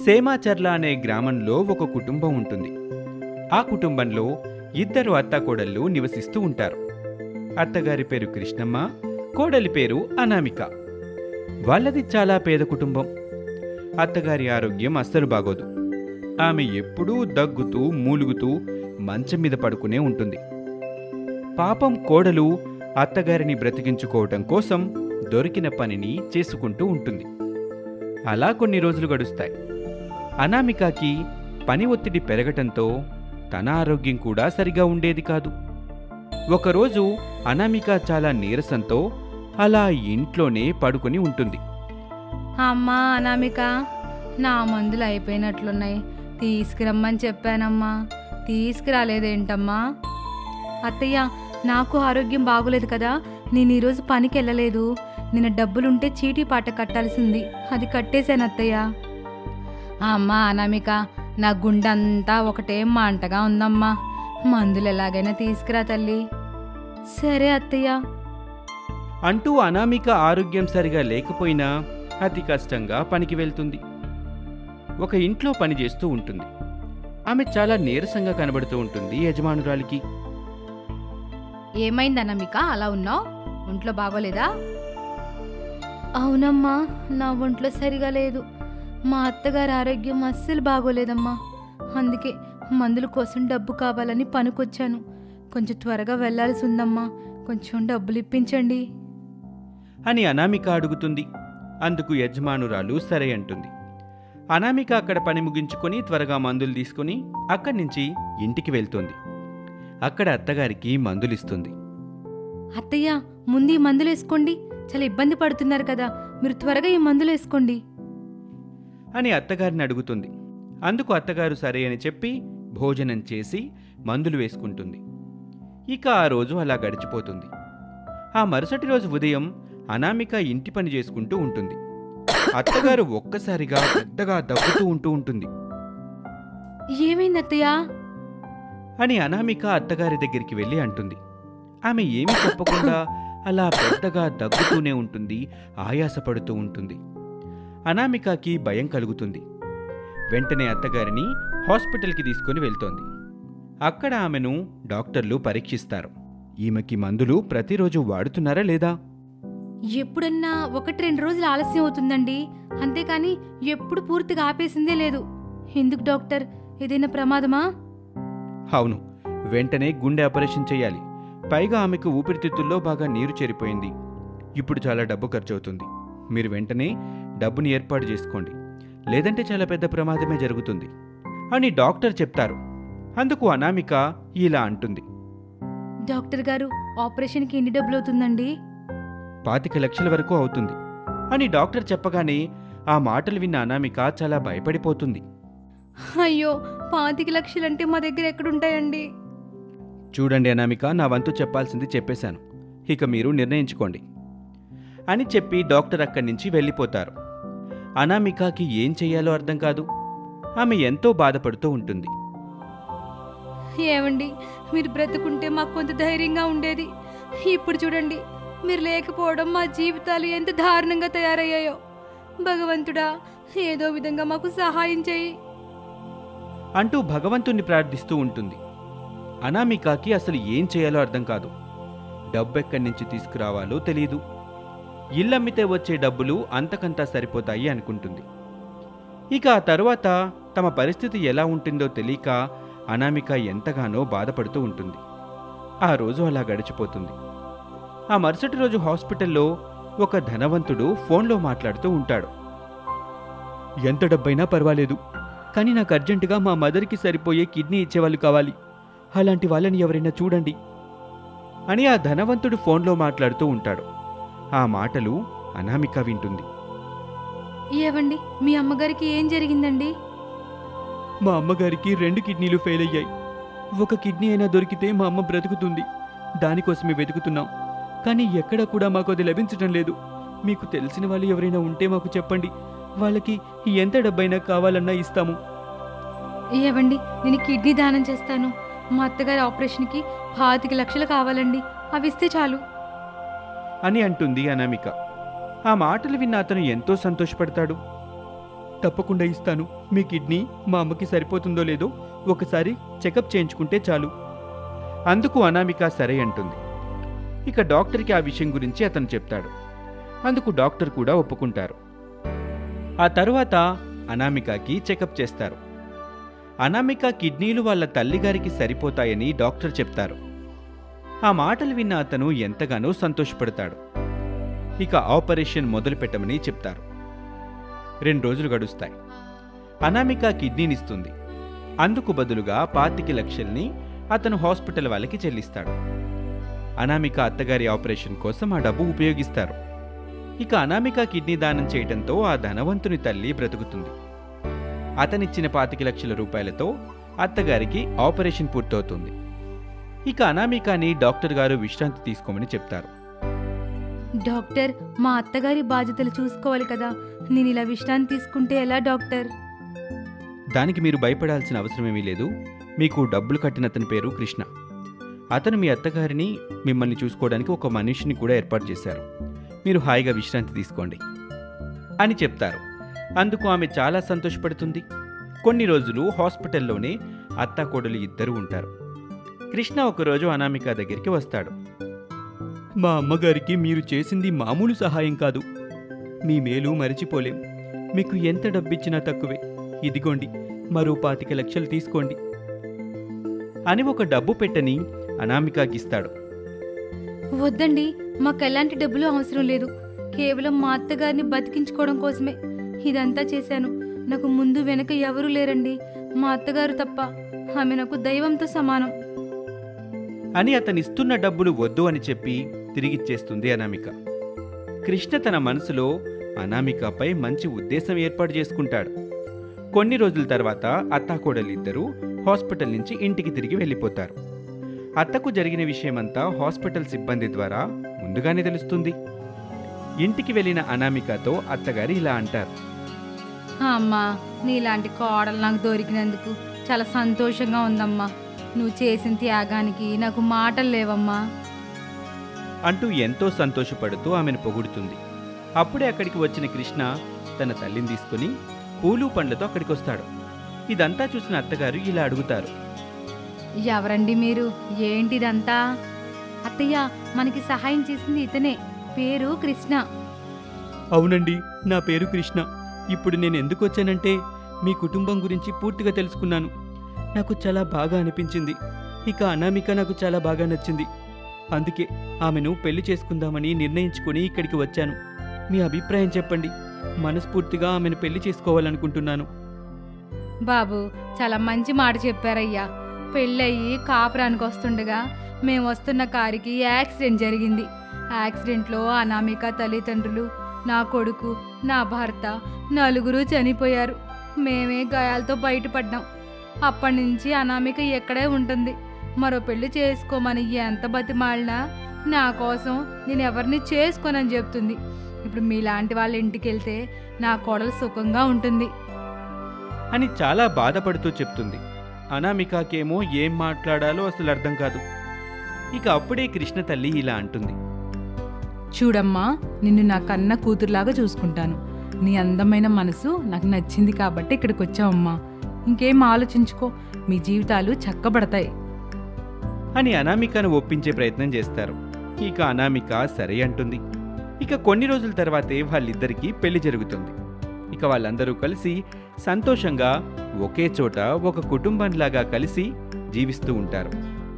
సేమాచర్ల అనే గ్రామంలో ఒక కుటుంబం ఉంటుంది ఆ కుటుంబంలో ఇద్దరు అత్తాకోడళ్ళు నివసిస్తూ ఉంటారు అత్తగారి పేరు కృష్ణమ్మ కోడలి పేరు అనామిక వాళ్ళది చాలా పేద కుటుంబం అత్తగారి ఆరోగ్యం అస్సలు బాగోదు ఆమె ఎప్పుడూ దగ్గుతూ మూలుగుతూ మంచం మీద పడుకునే ఉంటుంది పాపం కోడలు అత్తగారిని బ్రతికించుకోవటం కోసం దొరికిన పనిని చేసుకుంటూ ఉంటుంది అలా కొన్ని రోజులు గడుస్తాయి అనామికకి పని ఒత్తిడి పెరగటంతో తన ఆరోగ్యం కూడా సరిగా ఉండేది కాదు ఒకరోజు అనామిక చాలా నీరసంతో అలా ఇంట్లోనే పడుకొని ఉంటుంది అమ్మా అనామిక నా మందులు అయిపోయినట్లున్నాయి తీసుకురమ్మని చెప్పానమ్మా తీసుకురాలేదేంటమ్మా అత్తయ్య నాకు ఆరోగ్యం బాగోలేదు కదా నేను ఈరోజు పనికి వెళ్ళలేదు నిన్న డబ్బులుంటే చీటీ పాట కట్టాల్సింది అది కట్టేశాను అత్తయ్య అమ్మా అనామిక నా గుండె అంతా ఒకటే మంటగా ఉందమ్మా మందులు ఎలాగైనా తీసుకురా తల్లి సరే అత్తయ్య అంటూ అనామిక ఆరోగ్యం సరిగా లేకపోయినా అతి కష్టంగా పనికి వెళ్తుంది ఒక ఇంట్లో పని చేస్తూ ఉంటుంది ఆమె చాలా నీరసంగా కనబడుతూ ఉంటుంది యజమానురాలికి ఏమైంది అనామిక అలా ఉన్నావు ఒంట్లో బాగోలేదా అవునమ్మా నా ఒంట్లో సరిగా లేదు మా అత్తగారి ఆరోగ్యం అస్సలు బాగోలేదమ్మా అందుకే మందుల కోసం డబ్బు కావాలని పనికొచ్చాను కొంచెం త్వరగా వెళ్ళాల్సి ఉందమ్మా కొంచెం డబ్బులు ఇప్పించండి అని అనామిక అడుగుతుంది అందుకు యజమానురాలు సరే అంటుంది అనామిక అక్కడ పని ముగించుకొని త్వరగా మందులు తీసుకుని అక్కడి నుంచి ఇంటికి వెళ్తుంది అక్కడ అత్తగారికి మందులిస్తుంది అత్తయ్య ముందు ఈ మందులు వేసుకోండి చాలా ఇబ్బంది పడుతున్నారు కదా మీరు త్వరగా ఈ మందులు వేసుకోండి అని అత్తగారిని అడుగుతుంది అందుకు అత్తగారు సరే అని చెప్పి భోజనం చేసి మందులు వేసుకుంటుంది ఇక ఆ రోజు అలా గడిచిపోతుంది ఆ మరుసటి రోజు ఉదయం అనామిక ఇంటి పని చేసుకుంటూ ఉంటుంది అత్తగారు ఒక్కసారిగా పెద్దగా దగ్గుతూ ఉంటూ ఉంటుంది ఏమైంది అత్తయ్య అని అనామిక అత్తగారి దగ్గరికి వెళ్ళి అంటుంది ఆమె ఏమీ చెప్పకుండా అలా పెద్దగా దగ్గుతూనే ఉంటుంది ఆయాసపడుతూ ఉంటుంది అనామికకి భయం కలుగుతుంది వెంటనే అత్తగారిని హాస్పిటల్కి తీసుకుని వెళ్తోంది అక్కడ ఆమెను డాక్టర్లు పరీక్షిస్తారు ఈమెకి మందులు ప్రతిరోజు వాడుతున్నారా లేదా ఎప్పుడన్నా ఒకటి రెండు రోజులు ఆలస్యం అవుతుందండి అంతేకాని ఎప్పుడు పూర్తిగా ఆపేసిందే లేదు ఎందుకు డాక్టర్ ఏదైనా ప్రమాదమా అవును వెంటనే గుండె ఆపరేషన్ చేయాలి పైగా ఆమెకు ఊపిరితిత్తుల్లో బాగా నీరు చేరిపోయింది ఇప్పుడు చాలా డబ్బు ఖర్చు అవుతుంది మీరు వెంటనే డబ్బుని ఏర్పాటు చేసుకోండి లేదంటే చాలా పెద్ద ప్రమాదమే జరుగుతుంది అని డాక్టర్ చెప్తారు అందుకు అనామిక ఇలా అంటుంది డాక్టర్ గారు ఆపరేషన్కి ఎన్ని డబ్బులు అవుతుందండి పాతిక లక్షల వరకు అవుతుంది అని డాక్టర్ చెప్పగానే ఆ మాటలు విన్న అనామిక చాలా భయపడిపోతుంది అయ్యో పాతిక లక్షలంటే మా దగ్గర ఎక్కడుంటాయండి చూడండి అనామిక నా వంతు చెప్పాల్సింది చెప్పేశాను ఇక మీరు నిర్ణయించుకోండి అని చెప్పి డాక్టర్ అక్కడి నుంచి వెళ్ళిపోతారు అనామికకి ఏం చెయ్యాలో అర్థం కాదు ఆమె ఎంతో బాధపడుతూ ఉంటుంది ఏమండి మీరు బ్రతుకుంటే మాకు కొంత ధైర్యంగా ఉండేది ఇప్పుడు చూడండి మీరు లేకపోవడం మా జీవితాలు ఎంత దారుణంగా తయారయ్యాయో భగవంతుడా ఏదో విధంగా మాకు సహాయం చేయి అంటూ భగవంతుణ్ణి ప్రార్థిస్తూ ఉంటుంది అనామికకి అసలు ఏం చేయాలో అర్థం కాదు డబ్బు ఎక్కడి నుంచి తీసుకురావాలో తెలియదు ఇల్లమ్మితే వచ్చే డబ్బులు అంతకంతా సరిపోతాయి అనుకుంటుంది ఇక ఆ తరువాత తమ పరిస్థితి ఎలా ఉంటుందో తెలియక అనామిక ఎంతగానో బాధపడుతూ ఉంటుంది ఆ రోజు అలా గడిచిపోతుంది ఆ మరుసటి రోజు హాస్పిటల్లో ఒక ధనవంతుడు ఫోన్లో మాట్లాడుతూ ఉంటాడు ఎంత డబ్బైనా పర్వాలేదు కానీ నాకు అర్జెంటుగా మా మదర్కి సరిపోయే కిడ్నీ ఇచ్చేవాళ్ళు కావాలి అలాంటి వాళ్ళని ఎవరైనా చూడండి అని ఆ ధనవంతుడు ఫోన్లో మాట్లాడుతూ ఉంటాడు ఆ మాటలు అనామిక వింటుంది ఏవండి మీ అమ్మగారికి ఏం జరిగిందండి మా అమ్మగారికి రెండు కిడ్నీలు ఫెయిల్ అయ్యాయి ఒక కిడ్నీ అయినా దొరికితే మా అమ్మ బ్రతుకుతుంది దానికోసమే వెతుకుతున్నాం కానీ ఎక్కడా కూడా మాకు అది లభించడం లేదు మీకు తెలిసిన వాళ్ళు ఎవరైనా ఉంటే మాకు చెప్పండి వాళ్ళకి ఎంత డబ్బైనా కావాలన్నా ఇస్తాము ఏవండి నేను కిడ్నీ దానం చేస్తాను మా అత్తగారి ఆపరేషన్కి పాతిక లక్షలు కావాలండి అవి ఇస్తే చాలు అని అంటుంది అనామిక ఆ మాటలు విన్న అతను ఎంతో సంతోషపడతాడు తప్పకుండా ఇస్తాను మీ కిడ్నీ మా అమ్మకి సరిపోతుందో లేదో ఒకసారి చెకప్ చేయించుకుంటే చాలు అందుకు అనామిక సరే అంటుంది ఇక డాక్టర్కి ఆ విషయం గురించి అతను చెప్తాడు అందుకు డాక్టర్ కూడా ఒప్పుకుంటారు ఆ తరువాత అనామికకి చెకప్ చేస్తారు అనామిక కిడ్నీలు వాళ్ళ తల్లిగారికి సరిపోతాయని డాక్టర్ చెప్తారు ఆ మాటలు విన్న అతను ఎంతగానో సంతోషపడతాడు ఇక ఆపరేషన్ మొదలు పెట్టమని చెప్తారు రెండు రోజులు గడుస్తాయి అనామిక కిడ్నీనిస్తుంది అందుకు బదులుగా పాతిక లక్షల్ని అతను హాస్పిటల్ వాళ్ళకి చెల్లిస్తాడు అనామిక అత్తగారి ఆపరేషన్ కోసం ఆ డబ్బు ఉపయోగిస్తారు ఇక అనామిక కిడ్నీ దానం చేయడంతో ఆ ధనవంతుని తల్లి బ్రతుకుతుంది అతనిచ్చిన పాతిక లక్షల రూపాయలతో అత్తగారికి ఆపరేషన్ పూర్తవుతుంది ఇక అనామికాని డాక్టర్ గారు విశ్రాంతి తీసుకోమని చెప్తారు డాక్టర్ మా అత్తగారి బాధ్యతలు చూసుకోవాలి కదా నేను ఇలా విశ్రాంతి తీసుకుంటే ఎలా డాక్టర్ దానికి మీరు భయపడాల్సిన అవసరమేమీ లేదు మీకు డబ్బులు కట్టిన అతని పేరు కృష్ణ అతను మీ అత్తగారిని మిమ్మల్ని చూసుకోవడానికి ఒక మనిషిని కూడా ఏర్పాటు చేశారు మీరు హాయిగా విశ్రాంతి తీసుకోండి అని చెప్తారు అందుకు ఆమె చాలా సంతోషపడుతుంది కొన్ని రోజులు హాస్పిటల్లోనే అత్త కోడలు ఇద్దరు ఉంటారు కృష్ణ ఒకరోజు అనామిక దగ్గరికి వస్తాడు మా అమ్మగారికి మీరు చేసింది మామూలు సహాయం కాదు మీ మేలు మరిచిపోలేం మీకు ఎంత డబ్బిచ్చినా తక్కువే ఇదిగోండి మరో పాతిక లక్షలు తీసుకోండి అని ఒక డబ్బు పెట్టని అనామికాకిస్తాడు వద్దండి మాకు ఎలాంటి డబ్బులు అవసరం లేదు కేవలం మా అత్తగారిని బతికించుకోవడం కోసమే ఇదంతా చేశాను నాకు ముందు వెనక ఎవరూ లేరండి మా అత్తగారు తప్ప ఆమె నాకు దైవంతో సమానం అని అతనిస్తున్న డబ్బులు వద్దు అని చెప్పి తిరిగిచ్చేస్తుంది అనామిక కృష్ణ తన మనసులో అనామికపై మంచి ఉద్దేశం ఏర్పాటు చేసుకుంటాడు కొన్ని రోజుల తర్వాత అత్తాకోడలిద్దరూ హాస్పిటల్ నుంచి ఇంటికి తిరిగి వెళ్ళిపోతారు అత్తకు జరిగిన విషయమంతా హాస్పిటల్ సిబ్బంది ద్వారా ముందుగానే తెలుస్తుంది ఇంటికి వెళ్ళిన అనామికతో అత్తగారు ఇలా అంటారు అమ్మా నీలాంటి కోడలు నాకు దొరికినందుకు చాలా సంతోషంగా ఉందమ్మా నువ్వు చేసిన త్యాగానికి నాకు మాటలు లేవమ్మా అంటూ ఎంతో సంతోషపడుతూ ఆమెను పొగుడుతుంది అప్పుడే అక్కడికి వచ్చిన కృష్ణ తన తల్లిని తీసుకుని పూలు పండ్లతో అక్కడికి వస్తాడు ఇదంతా చూసిన అత్తగారు ఇలా అడుగుతారు ఎవరండి మీరు ఏంటిదంతా అత్తయ్య మనకి సహాయం చేసింది ఇతనే పేరు కృష్ణ అవునండి నా పేరు కృష్ణ ఇప్పుడు నేను ఎందుకు వచ్చానంటే మీ కుటుంబం గురించి పూర్తిగా తెలుసుకున్నాను నాకు చాలా బాగా అనిపించింది ఇక అనామిక నాకు చాలా బాగా నచ్చింది అందుకే ఆమెను పెళ్లి చేసుకుందామని నిర్ణయించుకుని ఇక్కడికి వచ్చాను మీ అభిప్రాయం చెప్పండి మనస్ఫూర్తిగా ఆమెను పెళ్లి చేసుకోవాలనుకుంటున్నాను బాబు చాలా మంచి మాట చెప్పారయ్యా పెళ్ళయి కాపురానికి వస్తుండగా మేము వస్తున్న కారుకి యాక్సిడెంట్ జరిగింది యాక్సిడెంట్లో అనామిక తల్లిదండ్రులు నా కొడుకు నా భర్త నలుగురు చనిపోయారు మేమే గాయాలతో బయటపడ్డాం అప్పటి నుంచి అనామిక ఎక్కడే ఉంటుంది మరో పెళ్లి చేసుకోమని ఎంత బతిమాలినా నా కోసం నేను ఎవరిని చేసుకోనని చెప్తుంది ఇప్పుడు మీలాంటి వాళ్ళ ఇంటికి వెళ్తే నా కోడలు సుఖంగా ఉంటుంది అని చాలా బాధపడుతూ చెప్తుంది అనామికకేమో ఏం మాట్లాడాలో అసలు అర్థం కాదు ఇక అప్పుడే కృష్ణ తల్లి ఇలా అంటుంది చూడమ్మా నిన్ను నా కన్న కూతురులాగా చూసుకుంటాను నీ అందమైన మనసు నాకు నచ్చింది కాబట్టి ఇక్కడికి వచ్చావమ్మా ఇంకేం ఆలోచించుకో మీ జీవితాలు చక్కబడతాయి అని అనామికను ఒప్పించే ప్రయత్నం చేస్తారు ఇక అనామిక సరే అంటుంది ఇక కొన్ని రోజుల తర్వాతే వాళ్ళిద్దరికీ పెళ్లి జరుగుతుంది ఇక వాళ్ళందరూ కలిసి సంతోషంగా ఒకే చోట ఒక కుటుంబంలాగా కలిసి జీవిస్తూ ఉంటారు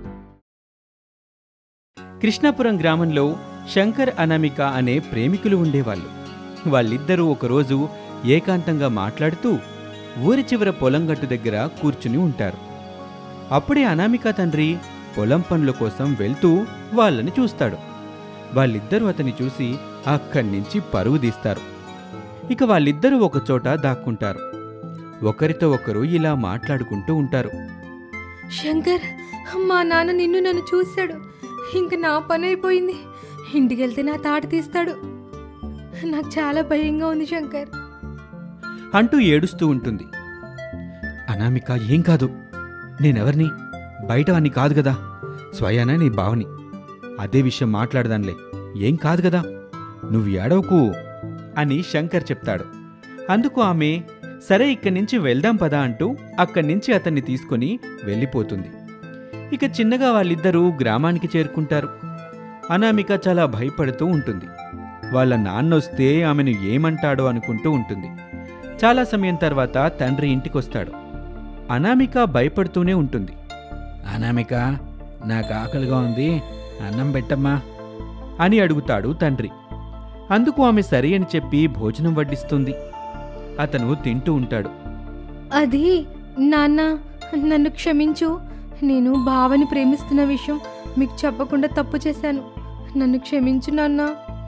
కృష్ణాపురం గ్రామంలో శంకర్ అనామిక అనే ప్రేమికులు ఉండేవాళ్ళు వాళ్ళిద్దరూ ఒకరోజు ఏకాంతంగా మాట్లాడుతూ ఊరి చివర పొలం గట్టు దగ్గర కూర్చుని ఉంటారు అప్పుడే అనామిక తండ్రి పొలం పనుల కోసం వెళ్తూ వాళ్ళని చూస్తాడు వాళ్ళిద్దరూ అతని చూసి అక్కడి నుంచి పరుగు తీస్తారు ఇక వాళ్ళిద్దరూ ఒకచోట దాక్కుంటారు ఒకరితో ఒకరు ఇలా మాట్లాడుకుంటూ ఉంటారు శంకర్ మా నాన్న నిన్ను నన్ను చూశాడు ఇంక నా పని అయిపోయింది ఇంటికి వెళ్తే నా తాట తీస్తాడు నాకు చాలా భయంగా ఉంది శంకర్ అంటూ ఏడుస్తూ ఉంటుంది అనామిక ఏం కాదు నేనెవరిని బయటవన్నీ కాదు కదా స్వయాన నీ బావని అదే విషయం మాట్లాడదాన్లే ఏం కాదు కదా నువ్వు ఏడవకు అని శంకర్ చెప్తాడు అందుకు ఆమె సరే ఇక్కడి నుంచి వెళ్దాం పదా అంటూ అక్కడి నుంచి అతన్ని తీసుకొని వెళ్ళిపోతుంది ఇక చిన్నగా వాళ్ళిద్దరూ గ్రామానికి చేరుకుంటారు అనామిక చాలా భయపడుతూ ఉంటుంది వాళ్ళ నాన్నొస్తే ఆమెను ఏమంటాడో అనుకుంటూ ఉంటుంది చాలా సమయం తర్వాత తండ్రి ఇంటికొస్తాడు అనామిక భయపడుతూనే ఉంటుంది అనామిక నాకు ఆకలిగా ఉంది అన్నం పెట్టమ్మా అని అడుగుతాడు తండ్రి అందుకు ఆమె సరి అని చెప్పి భోజనం వడ్డిస్తుంది అతను తింటూ ఉంటాడు అది నాన్న నన్ను క్షమించు నేను బావని ప్రేమిస్తున్న విషయం మీకు చెప్పకుండా తప్పు చేశాను నన్ను క్షమించు నాన్న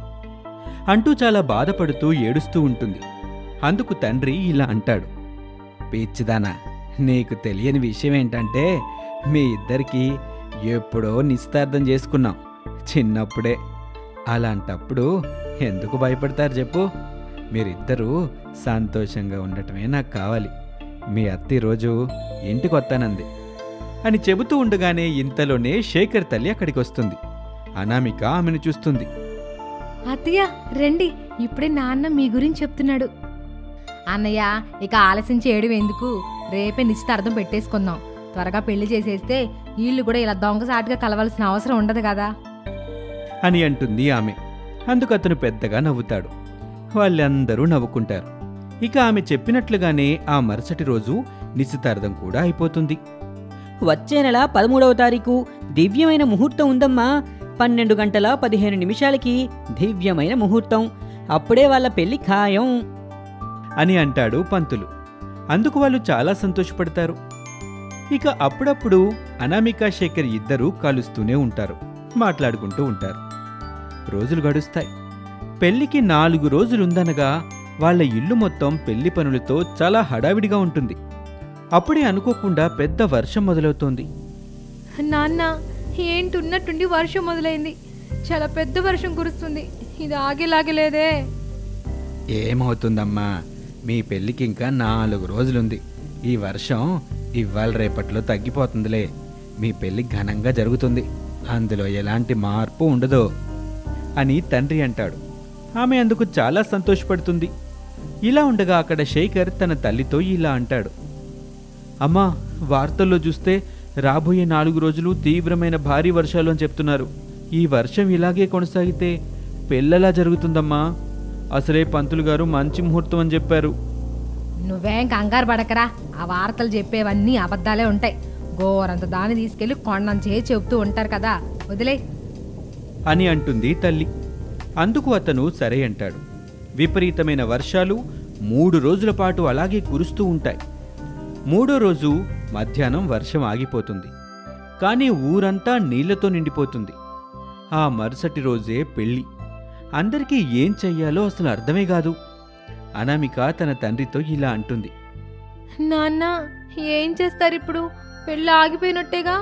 అంటూ చాలా బాధపడుతూ ఏడుస్తూ ఉంటుంది అందుకు తండ్రి ఇలా అంటాడు పిచ్చిదానా నీకు తెలియని విషయం ఏంటంటే మీ ఇద్దరికి ఎప్పుడో నిశ్చితార్థం చేసుకున్నాం చిన్నప్పుడే అలాంటప్పుడు ఎందుకు భయపడతారు చెప్పు మీరిద్దరూ సంతోషంగా ఉండటమే నాకు కావాలి మీ అత్త రోజు ఇంటికి వస్తానంది అని చెబుతూ ఉండగానే ఇంతలోనే శేఖర్ తల్లి అక్కడికి వస్తుంది అనామిక ఆమెను చూస్తుంది అత్తయ్య రండి ఇప్పుడే నాన్న మీ గురించి చెప్తున్నాడు అన్నయ్య ఇక ఆలస్యం చేయడం ఎందుకు రేపే నిశ్చితార్థం పెట్టేసుకుందాం త్వరగా పెళ్లి చేసేస్తే వీళ్ళు కూడా ఇలా దొంగసాటుగా కలవాల్సిన అవసరం ఉండదు కదా అని అంటుంది ఆమె అందుకు అతను పెద్దగా నవ్వుతాడు వాళ్ళందరూ నవ్వుకుంటారు ఇక ఆమె చెప్పినట్లుగానే ఆ మరుసటి రోజు నిశ్చితార్థం కూడా అయిపోతుంది వచ్చే నెల పదమూడవ తారీఖు దివ్యమైన ముహూర్తం ఉందమ్మా పన్నెండు గంటల పదిహేను నిమిషాలకి దివ్యమైన ముహూర్తం అప్పుడే వాళ్ళ పెళ్లి ఖాయం అని అంటాడు పంతులు అందుకు వాళ్ళు చాలా సంతోషపడతారు ఇక అప్పుడప్పుడు అనామిక శేఖర్ ఇద్దరూ కలుస్తూనే ఉంటారు మాట్లాడుకుంటూ ఉంటారు రోజులు గడుస్తాయి పెళ్లికి నాలుగు రోజులుందనగా వాళ్ళ ఇల్లు మొత్తం పెళ్లి పనులతో చాలా హడావిడిగా ఉంటుంది అప్పుడే అనుకోకుండా పెద్ద వర్షం మొదలవుతోంది నాన్న ఏంటి ఉన్నట్టుండి వర్షం మొదలైంది చాలా పెద్ద వర్షం కురుస్తుంది ఇది ఆగేలాగలేదే ఏమవుతుందమ్మా మీ పెళ్ళికి ఇంకా నాలుగు రోజులుంది ఈ వర్షం ఇవాళ రేపట్లో తగ్గిపోతుందిలే మీ పెళ్లి ఘనంగా జరుగుతుంది అందులో ఎలాంటి మార్పు ఉండదు అని తండ్రి అంటాడు ఆమె అందుకు చాలా సంతోషపడుతుంది ఇలా ఉండగా అక్కడ శేఖర్ తన తల్లితో ఇలా అంటాడు అమ్మా వార్తల్లో చూస్తే రాబోయే నాలుగు రోజులు తీవ్రమైన భారీ వర్షాలు అని చెప్తున్నారు ఈ వర్షం ఇలాగే కొనసాగితే పెళ్ళెలా జరుగుతుందమ్మా అసలే పంతులు గారు మంచి ముహూర్తం అని చెప్పారు నువ్వేం కంగారు పడకరా ఆ వార్తలు చెప్పేవన్నీ అబద్ధాలే ఉంటాయి గోరంత దాన్ని తీసుకెళ్లి కొండంచే చెబుతూ ఉంటారు కదా వదిలే అని అంటుంది తల్లి అందుకు అతను సరే అంటాడు విపరీతమైన వర్షాలు మూడు రోజుల పాటు అలాగే కురుస్తూ ఉంటాయి మూడో రోజు మధ్యాహ్నం వర్షం ఆగిపోతుంది కానీ ఊరంతా నీళ్లతో నిండిపోతుంది ఆ మరుసటి రోజే పెళ్ళి అందరికీ ఏం చెయ్యాలో అసలు అర్థమే కాదు అనామిక తన తండ్రితో ఇలా అంటుంది నాన్న ఏం చేస్తారు ఇప్పుడు పెళ్ళి ఆగిపోయినట్టేగా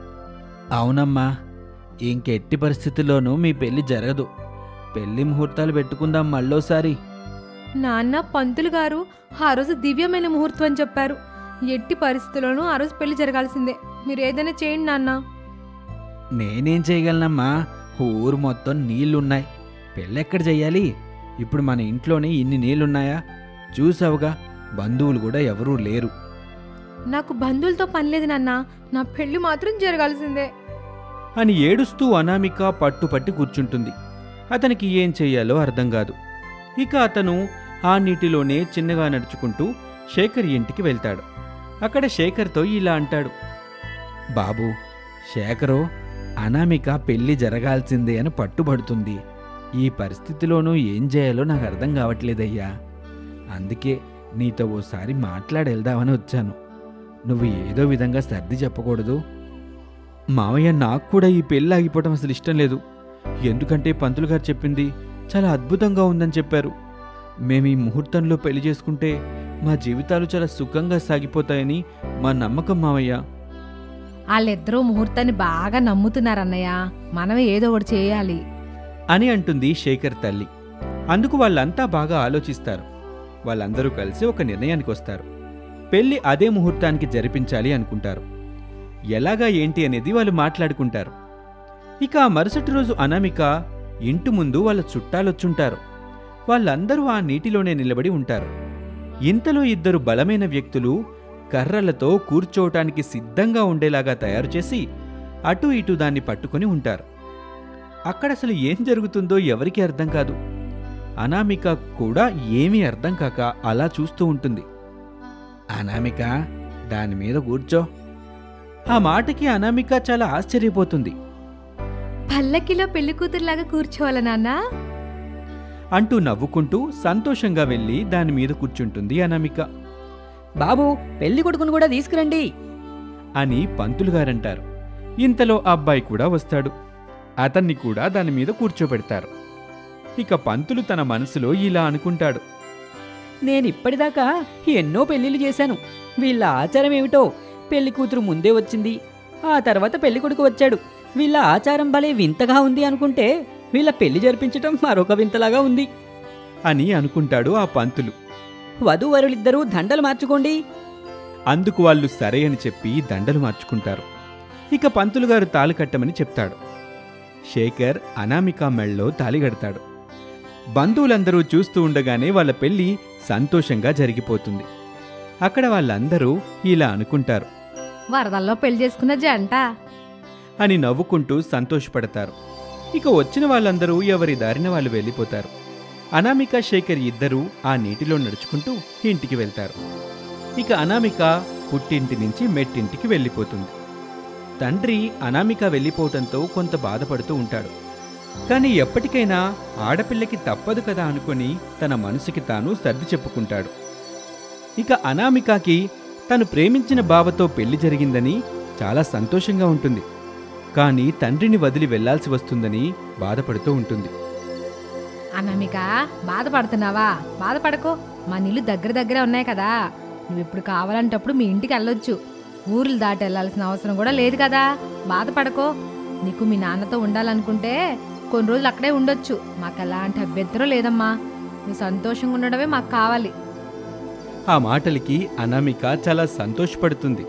అవునమ్మా ఇంకెట్టి పరిస్థితుల్లోనూ మీ పెళ్లి జరగదు పెళ్లి ముహూర్తాలు పెట్టుకుందాం మళ్ళోసారి నాన్న పంతులు గారు ఆ రోజు దివ్యమైన ముహూర్తం అని చెప్పారు ఎట్టి పరిస్థితుల్లోనూ ఆ రోజు పెళ్లి జరగాల్సిందే మీరు ఏదైనా చేయండి నాన్న నేనేం చేయగలనమ్మా ఊరు మొత్తం నీళ్లున్నాయి పెళ్ళెక్కడ చెయ్యాలి ఇప్పుడు మన ఇంట్లోనే ఇన్ని నీళ్లున్నాయా చూసావుగా బంధువులు కూడా ఎవరూ లేరు నాకు బంధువులతో పనిలేదు నాన్న నా పెళ్లి మాత్రం జరగాల్సిందే అని ఏడుస్తూ అనామిక పట్టుపట్టి కూర్చుంటుంది అతనికి ఏం చెయ్యాలో అర్థం కాదు ఇక అతను ఆ నీటిలోనే చిన్నగా నడుచుకుంటూ శేఖర్ ఇంటికి వెళ్తాడు అక్కడ శేఖర్తో ఇలా అంటాడు బాబు శేఖరు అనామిక పెళ్లి జరగాల్సిందే అని పట్టుబడుతుంది ఈ పరిస్థితిలోనూ ఏం చేయాలో నాకు అర్థం కావట్లేదయ్యా అందుకే నీతో ఓసారి మాట్లాడెళ్దామని వచ్చాను నువ్వు ఏదో విధంగా సర్ది చెప్పకూడదు మావయ్య నాకు కూడా ఈ పెళ్ళి ఆగిపోవటం అసలు ఇష్టం లేదు ఎందుకంటే పంతులు గారు చెప్పింది చాలా అద్భుతంగా ఉందని చెప్పారు మేము ఈ ముహూర్తంలో పెళ్లి చేసుకుంటే మా జీవితాలు చాలా సుఖంగా సాగిపోతాయని మా నమ్మకం మావయ్య వాళ్ళిద్దరూ ముహూర్తాన్ని బాగా నమ్ముతున్నారన్నయ్య మనమే ఏదో ఒకటి చేయాలి అని అంటుంది శేఖర్ తల్లి అందుకు వాళ్ళంతా బాగా ఆలోచిస్తారు వాళ్ళందరూ కలిసి ఒక నిర్ణయానికి వస్తారు పెళ్లి అదే ముహూర్తానికి జరిపించాలి అనుకుంటారు ఎలాగా ఏంటి అనేది వాళ్ళు మాట్లాడుకుంటారు ఇక ఆ మరుసటి రోజు అనామిక ఇంటి ముందు వాళ్ళ చుట్టాలొచ్చుంటారు వాళ్ళందరూ ఆ నీటిలోనే నిలబడి ఉంటారు ఇంతలో ఇద్దరు బలమైన వ్యక్తులు కర్రలతో కూర్చోవటానికి సిద్ధంగా ఉండేలాగా తయారు చేసి అటు ఇటు దాన్ని పట్టుకొని ఉంటారు అక్కడ అసలు ఏం జరుగుతుందో ఎవరికీ అర్థం కాదు అనామిక కూడా ఏమీ అర్థం కాక అలా చూస్తూ ఉంటుంది అనామిక దాని మీద కూర్చో ఆ మాటకి అనామిక చాలా ఆశ్చర్యపోతుంది పల్లకిలో పెళ్లి కూతురులాగా కూర్చోవాలా నాన్నా అంటూ నవ్వుకుంటూ సంతోషంగా వెళ్ళి దాని మీద కూర్చుంటుంది అనామిక బాబు పెళ్లి కొడుకును కూడా తీసుకురండి అని పంతులు గారంటారు ఇంతలో ఆ అబ్బాయి కూడా వస్తాడు అతన్ని కూడా దాని మీద కూర్చోబెడతారు ఇక పంతులు తన మనసులో ఇలా అనుకుంటాడు నేను ఇప్పటిదాకా ఎన్నో పెళ్లిళ్ళు చేశాను వీళ్ళ ఆచారం ఏమిటో పెళ్లి కూతురు ముందే వచ్చింది ఆ తర్వాత పెళ్లి కొడుకు వచ్చాడు వీళ్ళ ఆచారం భలే వింతగా ఉంది అనుకుంటే వీళ్ళ పెళ్లి జరిపించటం మరొక వింతలాగా ఉంది అని అనుకుంటాడు ఆ పంతులు వధూవరులిద్దరూ దండలు మార్చుకోండి అందుకు వాళ్ళు సరే అని చెప్పి దండలు మార్చుకుంటారు ఇక పంతులు గారు తాళి కట్టమని చెప్తాడు శేఖర్ అనామిక మెళ్ళలో తాళి కడతాడు బంధువులందరూ చూస్తూ ఉండగానే వాళ్ళ పెళ్లి సంతోషంగా జరిగిపోతుంది అక్కడ వాళ్ళందరూ ఇలా అనుకుంటారు వరదల్లో పెళ్లి చేసుకున్న జంట అని నవ్వుకుంటూ సంతోషపడతారు ఇక వచ్చిన వాళ్ళందరూ ఎవరి దారిన వాళ్ళు వెళ్ళిపోతారు అనామిక శేఖర్ ఇద్దరూ ఆ నీటిలో నడుచుకుంటూ ఇంటికి వెళ్తారు ఇక అనామిక పుట్టింటి నుంచి మెట్టింటికి వెళ్ళిపోతుంది తండ్రి అనామిక వెళ్ళిపోవటంతో కొంత బాధపడుతూ ఉంటాడు కానీ ఎప్పటికైనా ఆడపిల్లకి తప్పదు కదా అనుకొని తన మనసుకి తాను సర్ది చెప్పుకుంటాడు ఇక అనామికకి తను ప్రేమించిన బావతో పెళ్లి జరిగిందని చాలా సంతోషంగా ఉంటుంది కానీ తండ్రిని వదిలి వెళ్లాల్సి వస్తుందని బాధపడుతూ ఉంటుంది అనామిక బాధపడుతున్నావా బాధపడకో మా నీళ్ళు దగ్గర దగ్గరే ఉన్నాయి కదా నువ్వు ఇప్పుడు కావాలంటప్పుడు మీ ఇంటికి వెళ్ళొచ్చు ఊర్లు దాటి వెళ్ళాల్సిన అవసరం కూడా లేదు కదా బాధపడకో నీకు మీ నాన్నతో ఉండాలనుకుంటే కొన్ని రోజులు అక్కడే ఉండొచ్చు మాకు ఎలాంటి అభ్యంతరం లేదమ్మా నువ్వు సంతోషంగా ఉండడమే మాకు కావాలి ఆ మాటలకి అనామిక చాలా సంతోషపడుతుంది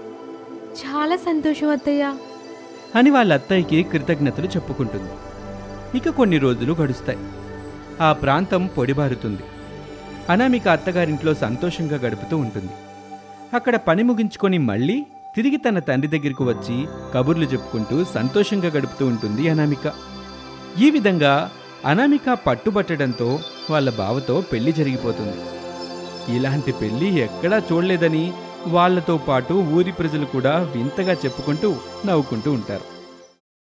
చాలా సంతోషం అత్తయ్య అని వాళ్ళ అత్తయ్యకి కృతజ్ఞతలు చెప్పుకుంటుంది ఇక కొన్ని రోజులు గడుస్తాయి ఆ ప్రాంతం పొడిబారుతుంది అనామిక అత్తగారింట్లో సంతోషంగా గడుపుతూ ఉంటుంది అక్కడ పని ముగించుకొని మళ్ళీ తిరిగి తన తండ్రి దగ్గరికి వచ్చి కబుర్లు చెప్పుకుంటూ సంతోషంగా గడుపుతూ ఉంటుంది అనామిక ఈ విధంగా అనామిక పట్టుబట్టడంతో వాళ్ళ బావతో పెళ్లి జరిగిపోతుంది ఇలాంటి పెళ్లి ఎక్కడా చూడలేదని వాళ్ళతో పాటు ఊరి ప్రజలు కూడా వింతగా చెప్పుకుంటూ నవ్వుకుంటూ ఉంటారు